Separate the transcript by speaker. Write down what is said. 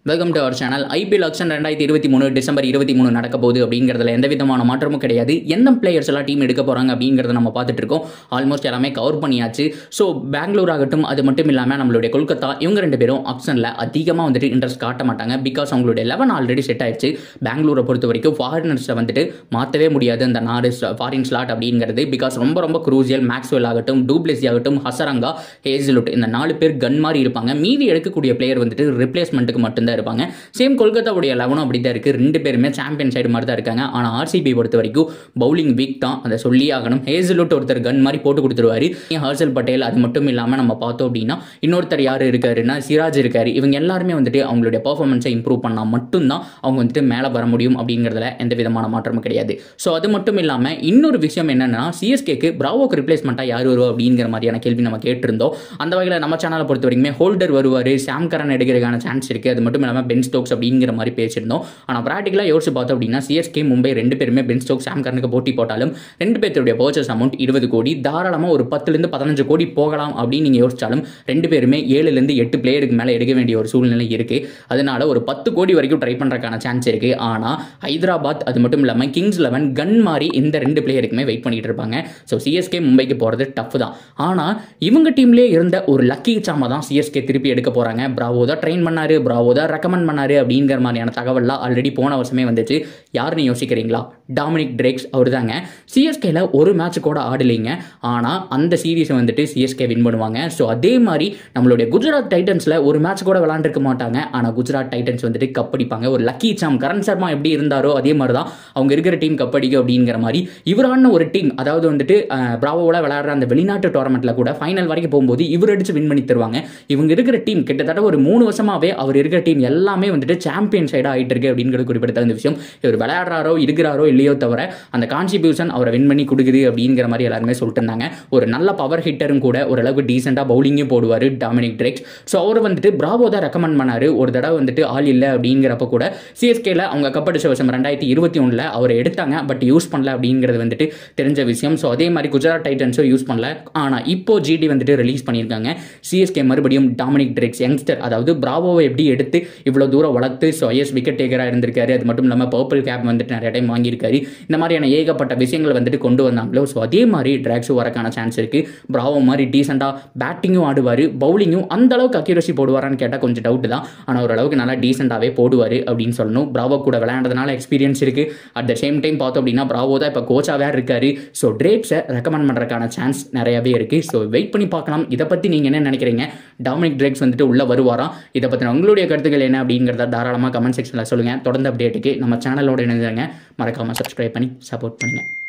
Speaker 1: welcome to our channel IPL auction ரெண்டாயிரத்தி இருபத்தி மூணு டிசம்பர் இருபத்தி மூணு நடக்க போகுது அப்படிங்கிறதுல எந்த விதமான மாற்றமும் கிடையாது எந்த பிளேயர்ஸ் எல்லாம் டீம் எடுக்க போகிறாங்க அப்படிங்கிறத நம்ம பார்த்துட்டு இருக்கோம் ஆல்மோஸ்ட் எல்லாமே கவர் பண்ணியாச்சு ஸோ பெங்களூர் ஆகட்டும் அது மட்டும் இல்லாமல் நம்மளுடைய கொல்கத்தா இவங்க ரெண்டு பேரும் ஆப்ஷனில் அதிகமாக வந்துட்டு இன்ட்ரெஸ்ட் காட்ட மாட்டாங்க பிகாஸ் அவங்களுடைய லெவன் ஆல்ரெடி செட் ஆயிடுச்சு பெங்களூரை பொறுத்த வரைக்கும் ஃபாரினர்ஸை வந்துட்டு மாற்றவே முடியாது அந்த நாடு ஃபாரின் ஸ்லாட் அப்படிங்கிறது பிகாஸ் ரொம்ப ரொம்ப குரூசியல் மேக்ஸ்வெல் ஆகட்டும் டூப்ளெசி ஆகட்டும் ஹசரங்கா ஹேசிலுட் இந்த நாலு பேர் கன் மாதிரி இருப்பாங்க மீதி எடுக்கக்கூடிய பிளேயர் வந்துட்டு ரிப்ளேஸ்மெண்ட்டுக்கு மட்டும்தான் இருப்பாங்க சேம் கொல்கத்தாவுடைய லெவனும் அப்படி தான் இருக்குது ரெண்டு பேருமே சாம்பியன் சைடு மாதிரி தான் இருக்காங்க ஆனால் ஆர்சிபி பொறுத்த வரைக்கும் பவுலிங் வீக் தான் அதை சொல்லி ஆகணும் ஹேசிலுட் ஒருத்தர் கன் மாதிரி போட்டு கொடுத்துருவாரு ஹர்ஷல் பட்டேல் அது மட்டும் இல்லாமல் நம்ம பார்த்தோம் அப்படின்னா இன்னொருத்தர் யார் இருக்காருன்னா சிராஜ் இருக்காரு இவங்க எல்லாருமே வந்துட்டு அவங்களுடைய பர்ஃபார்மன்ஸை இம்ப்ரூவ் பண்ணால் மட்டும்தான் அவங்க வந்துட்டு மேலே வர முடியும் அப்படிங்கிறதுல எந்த விதமான மாற்றமும் கிடையாது ஸோ அது மட்டும் இல்லாமல் இன்னொரு விஷயம் என்னன்னா சிஎஸ்கேக்கு பிராவோக்கு ரிப்ளேஸ்மெண்ட்டாக யார் வருவா அப்படிங்கிற மாதிரியான கேள்வி நம்ம கேட்டிருந்தோம் அந்த வகையில் நம்ம சேனலை பொறுத்த வரைக்குமே ஹோல்டர் வருவார் சாம் கரன் எடுக்கிறதுக்கான சான்ஸ் இருக்குது அது மட்டும் இல்லாமல் பென் ஸ்டோக்ஸ் அப்படிங்கிற மாதிரி பேசியிருந்தோம் ஆனால் ப்ராக்டிக்கலாக யோசிச்சு பார்த்தோம் அப்படின்னா சிஎஸ்கே மும்பை ரெண்டு பேருமே பென் ஸ்டோக்ஸ் சாம் கரனுக்கு போட்டி போட்டாலும் ரெண்டு பேர்த்துடைய பர்ச்சேஸ் அமௌண்ட் இருபது கோடி தாராளமாக ஒரு பத்துலேருந்து பதினஞ்சு கோடி போகலாம் அப்படின்னு நீங்கள் யோசிச்சாலும் ரெண்டு பேருமே ஏழுலேருந்து எட்டு பிளேயருக்கு மேலே எடுக்க வேண்டிய ஒரு சூழ்நிலை இருக்குது அதனால ஒரு பத்து கோடி வரைக்கும் ட்ரை பண்ணுறதுக்கான சான்ஸ் இருக்குது ஆனால் ஹைதராபாத் அது மட்டும் இல்லாமல் கிங்ஸ் லெவன் கன் மாதிரி இந்த ரெண்டு பிளேயருக்குமே வெயிட் பண்ணிட்டு இருப்பாங்க ஸோ சிஎஸ்கே மும்பைக்கு போகிறது டஃப் தான் ஆனால் இவங்க டீம்லேயே இருந்த ஒரு லக்கி சாமா தான் சிஎஸ்கே திருப்பி எடுக்க போகிறாங்க பிராவோ தான் ட்ரெயின் பண்ணாரு பிராவோ தான் ரெக்கமெண்ட் பண்ணாரு அப்படிங்கிற மாதிரியான தகவல்லாம் ஆல்ரெடி போன வருஷமே வந்துச்சு யாருன்னு யோசிக்கிறீங்களா டாமினிக் ட்ரேக்ஸ் அவர் தாங்க சிஎஸ்கேல ஒரு மேட்ச் கூட ஆடலைங்க ஆனால் அந்த சீரீஸை வந்துட்டு சிஎஸ்கே வின் பண்ணுவாங்க ஸோ அதே மாதிரி நம்மளுடைய குஜராத் டைட்டன்ஸில் ஒரு மேட்ச் கூட விளாண்டுருக்க மாட்டாங்க ஆனால் குஜராத் டைட்டன்ஸ் வந்துட்டு கப் அடிப்பாங்க ஒரு லக்கி சாம் கரண் சர்மா எப்படி இருந்தாரோ அதே மாதிரி தான் அவங்க இருக்கிற டீம் கப் அடிக்கும் அப்படிங்கிற மாதிரி இவரான ஒரு டீம் அதாவது வந்துட்டு பிராவோட விளையாடுற அந்த வெளிநாட்டு டோர்னமெண்ட்டில் கூட ஃபைனல் வரைக்கும் போகும்போது இவர் அடிச்சு வின் பண்ணி தருவாங்க இவங்க இருக்கிற டீம் கிட்டத்தட்ட ஒரு மூணு வருஷமாவே அவர் இருக்கிற டீம் எல்லாமே வந்துட்டு சாம்பியன் சைடாக ஆகிட்டு இருக்கு அப்படிங்கிறது குறிப்பிடத்தகுந்த விஷயம் இவர் விளையாடுறாரோ இருக்கிறாரோ இல்லையோ தவிர அந்த கான்ட்ரிபியூஷன் அவரை வின் பண்ணி கொடுக்குது அப்படிங்கிற மாதிரி எல்லாருமே சொல்லிட்டு இருந்தாங்க ஒரு நல்ல பவர் ஹிட்டரும் கூட ஓரளவுக்கு டீசெண்டாக பவுலிங்கும் போடுவார் டாமினிக் ட்ரெக்ஸ் ஸோ அவர் வந்துட்டு பிராவோ தான் ரெக்கமெண்ட் பண்ணார் ஒரு தடவை வந்துட்டு ஆள் இல்லை அப்படிங்கிறப்ப கூட சிஎஸ்கேல அவங்க கப்படிச்ச வருஷம் ரெண்டாயிரத்தி இருபத்தி ஒன்றில் அவரை எடுத்தாங்க பட் யூஸ் பண்ணல அப்படிங்கிறது வந்துட்டு தெரிஞ்ச விஷயம் ஸோ அதே மாதிரி குஜராத் டைட்டன்ஸும் யூஸ் பண்ணல ஆனால் இப்போ ஜிடி வந்துட்டு ரிலீஸ் பண்ணியிருக்காங்க சிஎஸ்கே மறுபடியும் டாமினிக் ட்ரெக்ஸ் யங்ஸ்டர் அதாவது பிராவோவை எப்படி எடுத்து இவ்வளோ தூரம் வளர்த்து ஸோ ஐஎஸ் விக்கெட் டேக்கராக இருந்திருக்காரு அது மட்டும் இல்லாமல் பர்பிள் கேப் வந்துட்டு நிறைய டைம் வாங்கியிருக்காரு இந்த மாதிரியான ஏகப்பட்ட விஷயங்கள் வந்துட்டு கொண்டு வந்தாங்களோ ஸோ அதே மாதிரி ட்ராக்ஸும் வரக்கான சான்ஸ் இருக்குது பிராவோ மாதிரி டீசெண்டாக பேட்டிங்கும் ஆடுவார் பவுலிங்கும் அந்த அளவுக்கு அக்யூரசி போடுவாரான்னு கேட்டால் கொஞ்சம் டவுட் தான் ஆனால் ஓரளவுக்கு நல்லா டீசெண்டாகவே போடுவார் அப்படின்னு சொல்லணும் பிராவோ கூட விளையாண்டதுனால எக்ஸ்பீரியன்ஸ் இருக்குது அட் த சேம் டைம் பார்த்தோம் அப்படின்னா பிராவோ தான் இப்போ கோச்சாகவே இருக்காரு ஸோ ட்ரேக்ஸை ரெக்கமெண்ட் பண்ணுறதுக்கான சான்ஸ் நிறையவே இருக்குது ஸோ வெயிட் பண்ணி பார்க்கலாம் இதை பற்றி நீங்கள் என்ன நினைக்கிறீங்க டாமினிக் ட்ரேக்ஸ் வந்துட்டு உள்ளே வருவாராம் இதை பற்றின உங்களுடைய கருத்துக்கள் என்ன அப்படிங்கிறத தாராளமாக கமெண்ட் செக்ஷனில் சொல்லுங்கள் தொடர்ந்து அப்டேட்டுக்கு நம்ம சேனலோட இணைஞ்சாங்க மறக்காமல் சப்ஸ்கிரைப் பண்ணி சப்போர்ட் பண்ணுங்கள்